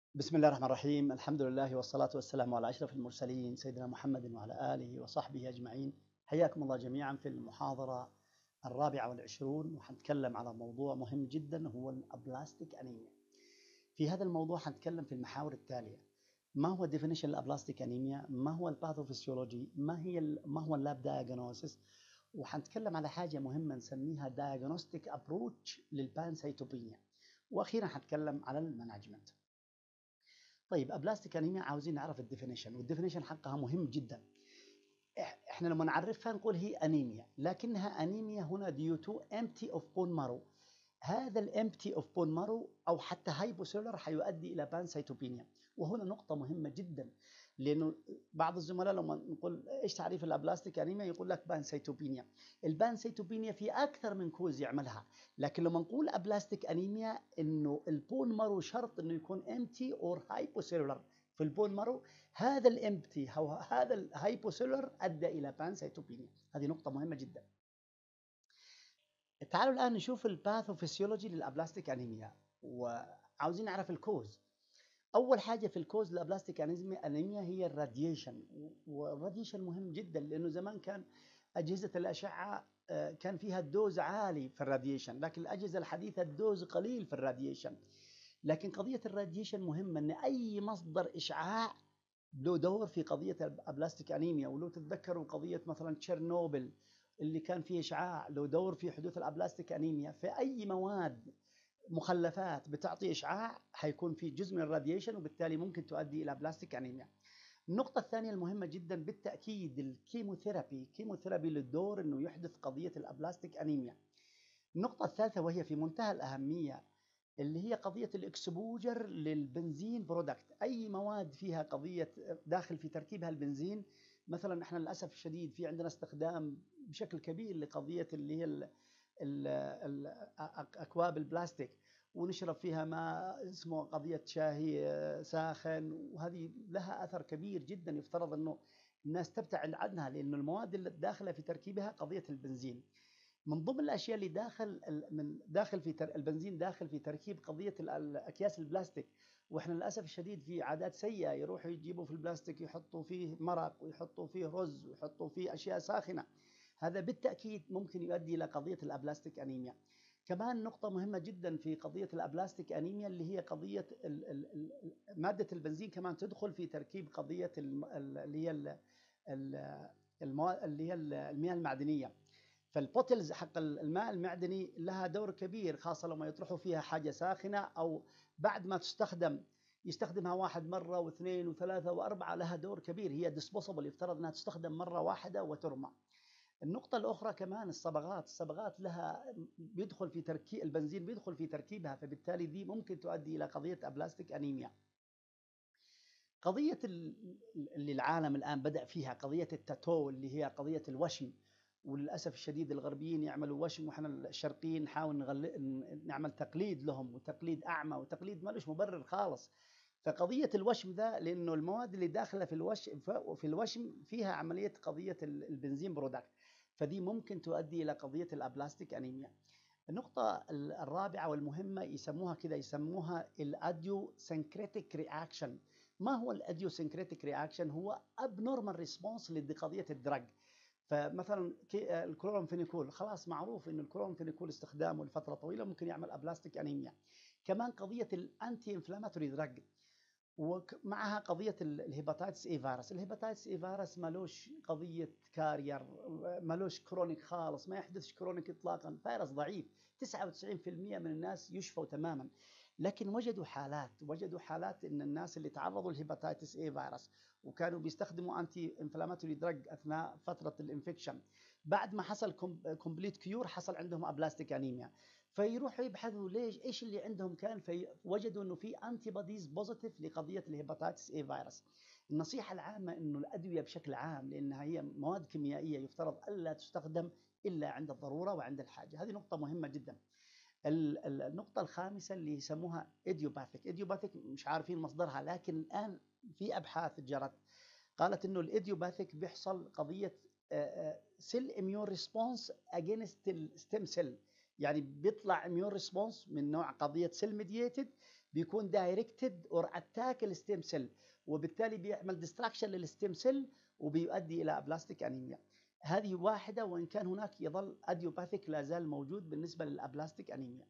بسم الله الرحمن الرحيم الحمد لله والصلاة والسلام على أشرف المرسلين سيدنا محمد وعلى آله وصحبه أجمعين حياكم الله جميعا في المحاضرة الرابعة والعشرون وحنتكلم على موضوع مهم جدا هو الأبلاستيك أنيميا في هذا الموضوع حنتكلم في المحاور التالية ما هو definition الأبلاستيك أنيميا ما هو الباثوفيسيولوجي ما هي ما هو اللاب دايجنوسيس وحنتكلم على حاجة مهمة نسميها diagnostic approach للبانسيتوبينيا وأخيرا حنتكلم على المانجمنت طيب ابلاستيك انيميا عاوزين نعرف الديفينيشن والديفينيشن حقها مهم جدا احنا لما نعرفها نقول هي انيميا لكنها انيميا هنا ديو تو امتي اوف بون مارو هذا الامتي اوف بون مارو او حتى هايبوسيلر حيؤدي الى بانسيتوبينيا وهنا نقطه مهمه جدا لانه بعض الزملاء لما نقول ايش تعريف الابلاستيك انيميا يقول لك بانسيتوبينيا البانسيتوبينيا في اكثر من كوز يعملها لكن لما نقول ابلاستيك انيميا انه البون مارو شرط انه يكون امتي اور هايبوسيلولر في البون مارو هذا الامتي او هذا الهايبوسيلولر ادى الى بانسيتوبينيا هذه نقطه مهمه جدا تعالوا الان نشوف الباثوفيسيولوجي للابلاستيك انيميا وعاوزين نعرف الكوز اول حاجه في الكوز للابلاستيك انيميا هي الراديشن والراديشن مهم جدا لانه زمان كان اجهزه الاشعه كان فيها الدوز عالي في الراديشن لكن الاجهزه الحديثه الدوز قليل في الراديشن لكن قضيه الراديشن مهمه ان اي مصدر اشعاع له دور في قضيه الابلاستيك انيميا ولو تتذكروا قضيه مثلا تشيرنوبل اللي كان فيه اشعاع له دور في حدوث الابلاستيك انيميا فاي مواد مخلفات بتعطي اشعاع حيكون في جزء من الراديشن وبالتالي ممكن تؤدي الى بلاستيك انيميا. النقطة الثانية المهمة جدا بالتأكيد الكيموثيرابي، كيموثيرابي للدور انه يحدث قضية الابلاستيك انيميا. النقطة الثالثة وهي في منتهى الأهمية اللي هي قضية الاكسبوجر للبنزين برودكت، أي مواد فيها قضية داخل في تركيبها البنزين، مثلا احنا للأسف الشديد في عندنا استخدام بشكل كبير لقضية اللي هي ال اكواب البلاستيك ونشرب فيها ماء اسمه قضيه شاهي ساخن وهذه لها اثر كبير جدا يفترض انه الناس تبتعد عنها لانه المواد اللي داخله في تركيبها قضيه البنزين. من ضمن الاشياء اللي داخل من داخل في البنزين داخل في تركيب قضيه الاكياس البلاستيك واحنا للاسف الشديد في عادات سيئه يروحوا يجيبوا في البلاستيك يحطوا فيه مرق ويحطوا فيه رز ويحطوا فيه اشياء ساخنه. هذا بالتاكيد ممكن يؤدي الى قضيه الابلاستيك انيميا. كمان نقطة مهمة جدا في قضية الابلاستيك انيميا اللي هي قضية ال ال مادة البنزين كمان تدخل في تركيب قضية اللي هي اللي هي المياه المعدنية. فالبوتلز حق الماء المعدني لها دور كبير خاصة لما يطرحوا فيها حاجة ساخنة أو بعد ما تستخدم يستخدمها واحد مرة واثنين وثلاثة وأربعة لها دور كبير هي ديسبوسبل يفترض أنها تستخدم مرة واحدة وترمى. النقطة الأخرى كمان الصبغات، الصبغات لها بيدخل في تركيب البنزين بيدخل في تركيبها فبالتالي دي ممكن تؤدي إلى قضية أبلاستيك أنيميا. قضية اللي العالم الآن بدأ فيها قضية التاتو اللي هي قضية الوشم وللأسف الشديد الغربيين يعملوا وشم وإحنا الشرقيين نحاول نغل... نعمل تقليد لهم وتقليد أعمى وتقليد مالوش مبرر خالص. فقضية الوشم ده لأنه المواد اللي داخلة في الوشم في الوشم فيها عملية قضية البنزين برودكت. فدي ممكن تؤدي الى قضيه الابلاستيك انيميا. النقطة الرابعة والمهمة يسموها كده يسموها الاديو سنكريتيك رياكشن. ما هو الاديو سنكريتيك رياكشن؟ هو ابنورمال ريسبونس لقضية الدرج. فمثلا الكلورامفينيكول خلاص معروف انه الكلورامفينيكول استخدامه لفترة طويلة ممكن يعمل ابلاستيك انيميا. كمان قضية الانتي انفلاماتوري دراج ومعها قضيه الهيباتايتس اي فيروس، الهيباتايتس اي فيروس مالوش قضيه كارير مالوش كرونيك خالص ما يحدثش كرونيك اطلاقا، فيروس ضعيف 99% من الناس يشفوا تماما. لكن وجدوا حالات وجدوا حالات ان الناس اللي تعرضوا للهيباتايتس اي فيروس وكانوا بيستخدموا انتي انفلاماتوري دراج اثناء فتره الانفكشن بعد ما حصل كومبليت كيور حصل عندهم ابلاستيك انيميا فيروحوا يبحثوا ليش ايش اللي عندهم كان فوجدوا انه في انتي بوديز بوزيتيف لقضيه الهيباتيتس اي فيروس. النصيحه العامه انه الادويه بشكل عام لانها هي مواد كيميائيه يفترض الا تستخدم الا عند الضروره وعند الحاجه، هذه نقطه مهمه جدا. النقطة الخامسة اللي يسموها ايديوباثيك، ايديوباثيك مش عارفين مصدرها لكن الآن في أبحاث جرت قالت إنه الايديوباثيك بيحصل قضية سيل اميون ريسبونس اجينست الستيم سيل يعني بيطلع اميون ريسبونس من نوع قضيه سيل ميدييتد بيكون دايركتد اور اتاك الستيم سيل وبالتالي بيعمل ديستراكشن للستيم سيل وبيؤدي الى ابلاستيك انيميا هذه واحده وان كان هناك يظل اديوباثيك لا زال موجود بالنسبه للابلاستيك انيميا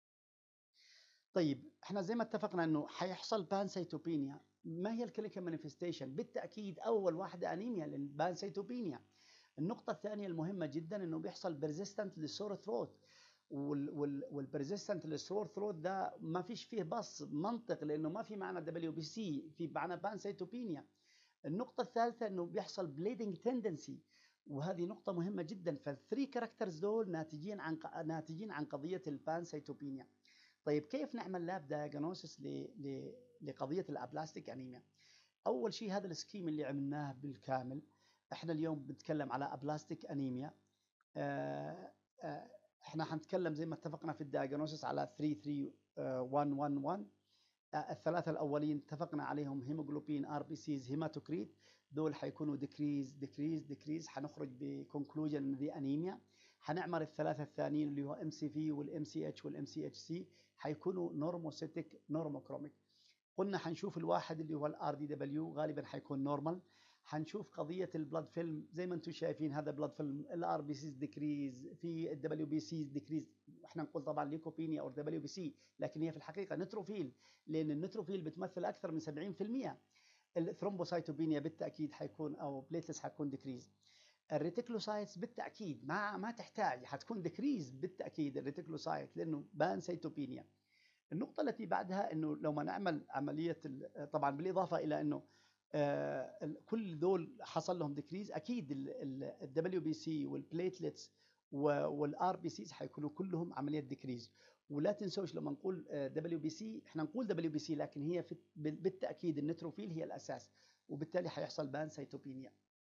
طيب احنا زي ما اتفقنا انه حيحصل بانسيتوبينيا ما هي الكلينيكال مانيفستيشن بالتاكيد اول واحده انيميا للبانسيتوبينيا النقطه الثانيه المهمه جدا انه بيحصل بيرزيستنت للسور ثروت والبرزيستنت للسور ثروت ده ما فيش فيه بص منطق لانه ما في معنى دبليو بي سي في معنى بانسيتوبينيا النقطه الثالثه انه بيحصل بليدنج تندنسي وهذه نقطة مهمة جدا فالثري كاركترز دول ناتجين عن ناتجين عن قضية البانسيتوبينيا. طيب كيف نعمل لاب دايجنوسيس لقضية الابلاستيك انيميا؟ أول شيء هذا السكيم اللي عملناه بالكامل احنا اليوم بنتكلم على ابلاستيك انيميا آه آه احنا حنتكلم زي ما اتفقنا في الدايجنوسيس على 3 3 1 1 1 الثلاثة الأولين اتفقنا عليهم هيموجلوبين ار بي سيز هيماتوكريت دول حيكونوا ديكريز ديكريز ديكريز حنخرج بكونكلوجن ان دي انيميا حنعمل الثلاثة الثانيين اللي هو ام سي في والام سي اتش والام سي اتش سي حيكونوا نورموسيتيك نورموكروميك قلنا حنشوف الواحد اللي هو الار دي دبليو غالبا حيكون نورمال حنشوف قضيه البلاد فيلم زي ما انتم شايفين هذا بلاد فيلم الار بي سيز ديكريز في الدبليو بي سيز ديكريز احنا نقول طبعا ليكوبينيا او دبليو بي سي لكن هي في الحقيقه نتروفيل لان النتروفيل بتمثل اكثر من 70% الثرومبوسايتوبينيا بالتاكيد حيكون او بليتلس حيكون ديكريز الريتيكلوسايتس بالتاكيد ما ما تحتاج حتكون ديكريز بالتاكيد الريتيكلوسايت لانه بان سيتوبينيا النقطه التي بعدها انه لو ما نعمل عمليه طبعا بالاضافه الى انه آه كل دول حصل لهم ديكريز اكيد الدبليو بي سي والبليتلتس والار بي سيز حيكونوا كلهم عمليه ديكريز ولا تنسوش لما نقول دبليو بي سي احنا نقول دبليو بي سي لكن هي في بالتاكيد النتروفيل هي الاساس وبالتالي حيحصل بان سيتوبينيا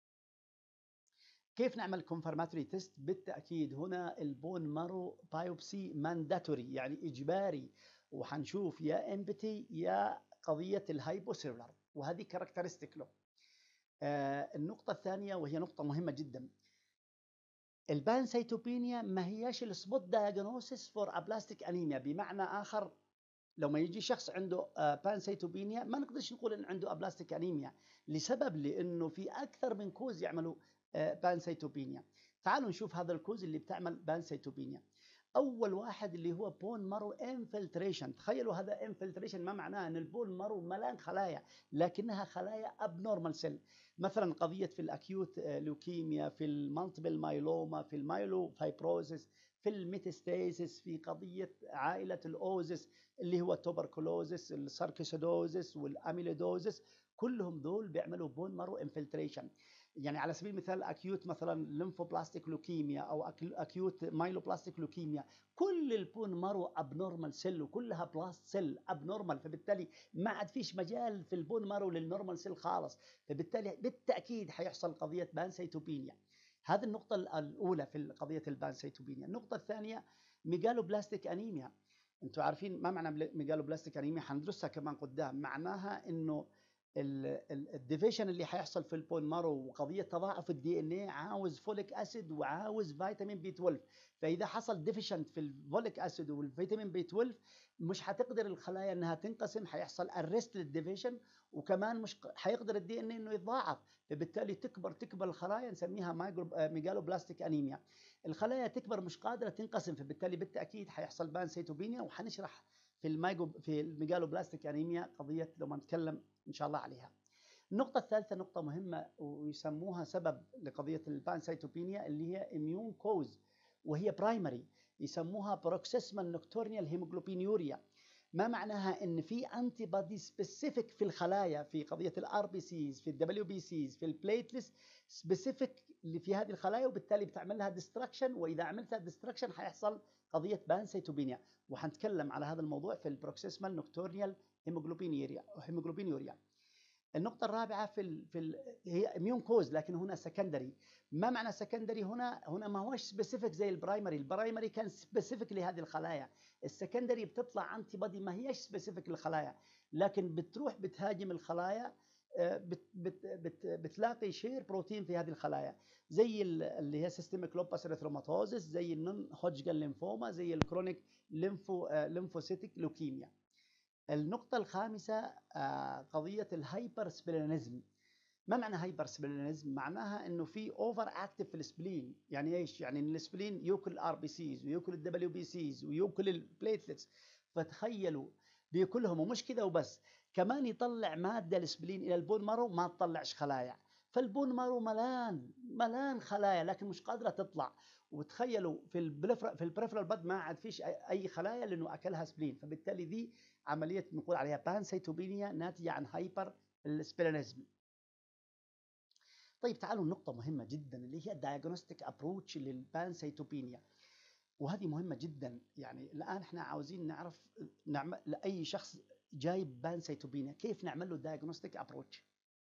كيف نعمل كونفرماتوري تيست بالتاكيد هنا البون مارو بايوبسي مانداتوري يعني اجباري وحنشوف يا امبتي يا قضيه الهايبوسيلولار وهذه كاركترستيك له آه النقطة الثانية وهي نقطة مهمة جدا البانسيتوبينيا ما هياش السبوت دايجنوسيس فور ابلاستيك انيميا بمعنى اخر لو ما يجي شخص عنده بانسيتوبينيا ما نقدرش نقول ان عنده ابلاستيك انيميا لسبب لانه في اكثر من كوز يعملوا بانسيتوبينيا تعالوا نشوف هذا الكوز اللي بتعمل بانسيتوبينيا اول واحد اللي هو بون مارو انفلتريشن تخيلوا هذا انفلتريشن ما معناه ان البون مارو ملان خلايا لكنها خلايا ابنورمال سيل مثلا قضيه في الاكيوت لوكيميا في المالتيبل مايلوما في المايلو فايبروزيس في الميتستاسيس في قضيه عائله الاوزس اللي هو التوبركلوزس الساركيسيدوزس والاميلودوزس كلهم دول بيعملوا بون مارو انفلتريشن يعني على سبيل المثال اكيوت مثلا ليمفوبلاستيك لوكيميا او اكيوت مايلوبلاستيك لوكيميا كل البون مارو ابنورمال سيل وكلها بلاست سيل ابنورمال فبالتالي ما عاد فيش مجال في البون مارو للنورمال سيل خالص فبالتالي بالتاكيد حيحصل قضيه بانسيتوبينيا هذه النقطه الاولى في قضيه البانسيتوبينيا النقطه الثانيه ميجالو بلاستيك انيميا انتم عارفين ما معنى ميجالو بلاستيك انيميا حندرسها كمان قدام معناها انه الديفيشن اللي حيحصل في البون مارو وقضيه تضاعف الدي ان اي عاوز فوليك اسيد وعاوز فيتامين بي 12 فاذا حصل ديفيشنت في الفوليك اسيد والفيتامين بي 12 مش حتقدر الخلايا انها تنقسم حيحصل ارست للديفيشن وكمان مش حيقدر الدي ان اي انه يتضاعف فبالتالي تكبر تكبر الخلايا نسميها ميجالو بلاستيك انيميا الخلايا تكبر مش قادره تنقسم فبالتالي بالتاكيد حيحصل بانسيتوبينيا وحنشرح في المايجو في الميجالو بلاستيك انيميا قضيه لما نتكلم ان شاء الله عليها. النقطة الثالثة نقطة مهمة ويسموها سبب لقضية البانسيتوبينيا اللي هي اميون كوز وهي برايمري يسموها بروكسيسمال نوكتورنيال هيموجلوبينيوريا ما معناها ان في انتي بادي سبيسيفيك في الخلايا في قضيه الار بي سيز في الدبليو بي سيز في البليتلس سبيسيفيك اللي في هذه الخلايا وبالتالي بتعمل لها ديستراكشن واذا عملتها ديستراكشن حيحصل قضيه بانسيتوبينيا وحنتكلم على هذا الموضوع في البروكسيسمال نوكتورنيال هيموجلوبينيوريا هيموجلوبينيوريا النقطة الرابعة في ال في ال هي اميون كوز لكن هنا سكندري ما معنى سكندري هنا هنا ما هوش سبيسيفيك زي البرايمري البرايمري كان سبيسيفيك لهذه الخلايا السكندري بتطلع انتي بادي ما هيش سبيسيفيك للخلايا لكن بتروح بتهاجم الخلايا بت بت بت بتلاقي شير بروتين في هذه الخلايا زي اللي هي سيستميك لوباس اريثروماتوزس زي النون هوججن لينفوما زي الكرونيك ليمفو ليمفوسيتيك لوكيميا النقطة الخامسة آه، قضية الهايبر سبلينزم ما معنى هايبر سبلينزم؟ معناها انه في اوفر اكتف في السبلين، يعني ايش؟ يعني ان السبلين ياكل الار بي سيز وياكل الدبليو بي سيز وياكل البليتلتس فتخيلوا بياكلهم ومش كذا وبس، كمان يطلع ماده السبلين الى البون مارو ما تطلعش خلايا، فالبون مارو ملان ملان خلايا لكن مش قادره تطلع، وتخيلوا في البلفر في البريفرال بد ما عاد فيش اي خلايا لانه اكلها سبلين، فبالتالي ذي عمليه بنقول عليها بانسيتوبينيا ناتجه عن هايبر السبلينزم. طيب تعالوا نقطة مهمة جدا اللي هي الدايجنوستيك ابروتش للبانسيتوبينيا وهذه مهمة جدا يعني الآن احنا عاوزين نعرف نعمل لأي شخص جايب بانسيتوبينيا كيف نعمل له دايجنوستيك ابروتش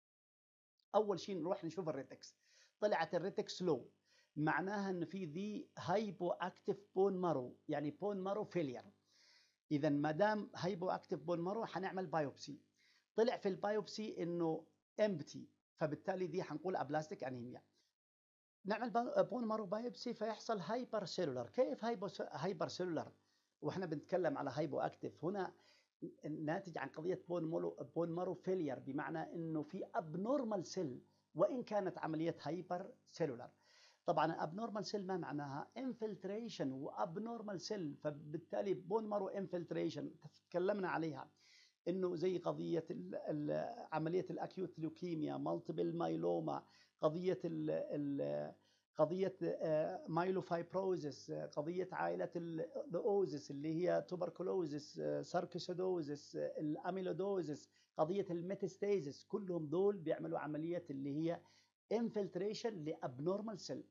أول شيء نروح نشوف الريتكس طلعت الريتكس لو معناها انه في ذي هايبو اكتف بون مارو يعني بون مارو فيلير اذا ما دام هايبو اكتف بون مارو حنعمل بايوبسي طلع في البايوبسي انه امبتي فبالتالي دي حنقول ابلاستيك انيميا نعمل بون مارو بايبسي فيحصل هايبر سيلولر كيف هايبر سيلولر واحنا بنتكلم على هايبو اكتف هنا ناتج عن قضيه بون مارو بون مارو فيلير بمعنى انه في ابنورمال سيل وان كانت عمليه هايبر سيلولر طبعا ابنورمال سيل ما معناها انفلتريشن وابنورمال سيل فبالتالي بون مارو انفلتريشن تكلمنا عليها انه زي قضيه عمليه الاكيوت لوكيميا مالتيبل مايلوما قضيه ال ال قضيه مايلوفايبروزس قضيه عائله الاوزس اللي هي توبركلوزس ساركوسيدوزس الاميلودوزس قضيه الميتاستيزس كلهم دول بيعملوا عمليه اللي هي انفلتريشن لابنورمال سيل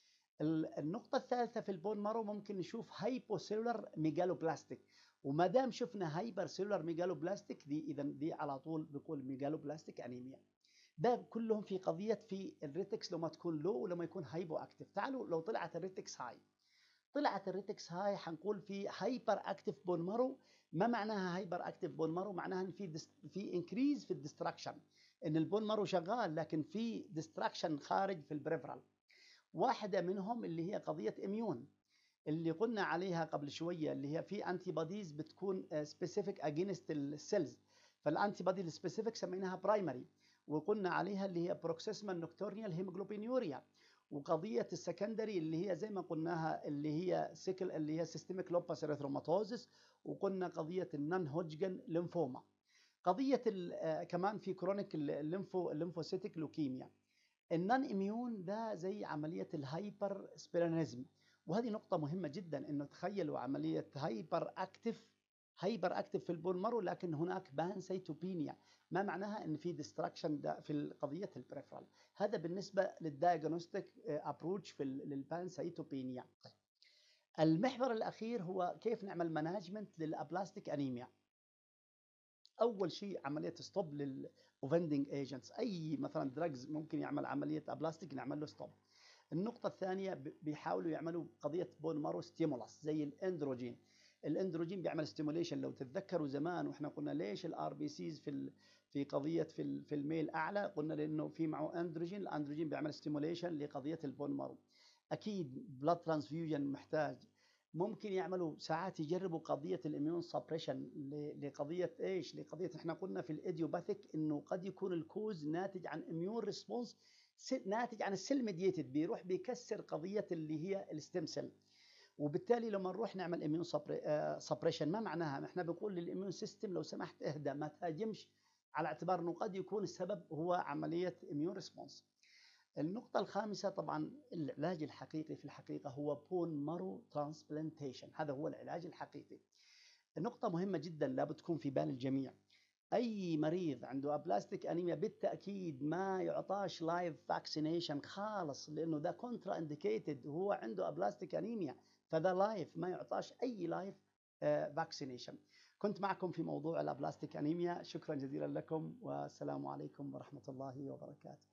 النقطة الثالثة في البون مارو ممكن نشوف هايبوسيلولر ميجالوبلاستيك وما دام شفنا هايبر سيلولر ميجالوبلاستيك دي اذا دي على طول بقول ميجالوبلاستيك انيميا ده كلهم في قضيه في الريتكس لما تكون لو ولما يكون هايبو اكتف تعالوا لو طلعت الريتكس هاي طلعت الريتكس هاي حنقول في هايبر اكتف بون مارو ما معناها هايبر اكتف بون مارو معناها ان في في انكريز في الدستراكشن ان البون مارو شغال لكن في ديستراكشن خارج في البريفرال واحده منهم اللي هي قضيه اميون اللي قلنا عليها قبل شويه اللي هي في انتي بوديز بتكون سبيسيفيك اجينست السيلز فالانتي بودي السبيسيفيك سميناها برايمري وقلنا عليها اللي هي بروكسيسما نوكتورنيال هيموجلوبينيوريا وقضيه السكندري اللي هي زي ما قلناها اللي هي سيكل اللي هي سيستميك لوباس اريثروماتوزس وقلنا قضيه النون هوجن ليمفوما قضيه كمان في كرونيك الليمفو الليمفوسيتيك لوكيميا النون اميون ده زي عمليه الهايبر سبيرانيزم وهذه نقطة مهمة جدا انه تخيلوا عملية هايبر اكتف هايبر اكتف في البون مارو لكن هناك بانسيتوبينيا ما معناها ان في ديستراكشن في قضية البريفرال هذا بالنسبة للدايجنوستيك ابروتش في للبانسيتوبينيا المحور الاخير هو كيف نعمل مانجمنت للابلاستيك انيميا اول شيء عمليه ستوب للاوفندنج ايجنتس اي مثلا دراجز ممكن يعمل عمليه ابلاستيك نعمل له ستوب النقطة الثانية بيحاولوا يعملوا قضية بون مارو ستيمولاس زي الاندروجين الاندروجين بيعمل ستيموليشن لو تتذكروا زمان واحنا قلنا ليش الار بي سيز في في قضيه في في الميل اعلى قلنا لانه في معه اندروجين الاندروجين بيعمل ستيموليشن لقضيه البون مارو اكيد بلاد ترانسفيوجن محتاج ممكن يعملوا ساعات يجربوا قضيه الاميون سبريشن لقضيه ايش؟ لقضيه احنا قلنا في الايديوباثيك انه قد يكون الكوز ناتج عن اميون ريسبونس ناتج عن السيل ميديتد بيروح بيكسر قضيه اللي هي الستيم سيل وبالتالي لما نروح نعمل اميون سبريشن ما معناها احنا بنقول للاميون سيستم لو سمحت اهدى ما تهاجمش على اعتبار انه قد يكون السبب هو عمليه اميون ريسبونس النقطة الخامسة طبعا العلاج الحقيقي في الحقيقة هو بون مارو ترانسبلانتيشن هذا هو العلاج الحقيقي نقطة مهمة جدا لابد تكون في بال الجميع اي مريض عنده ابلاستيك انيميا بالتاكيد ما يعطاش لايف فاكسينيشن خالص لانه ده كونترا انديكيتد وهو عنده ابلاستيك انيميا فده لايف ما يعطاش اي لايف فاكسينيشن كنت معكم في موضوع الابلاستيك انيميا شكرا جزيلا لكم والسلام عليكم ورحمه الله وبركاته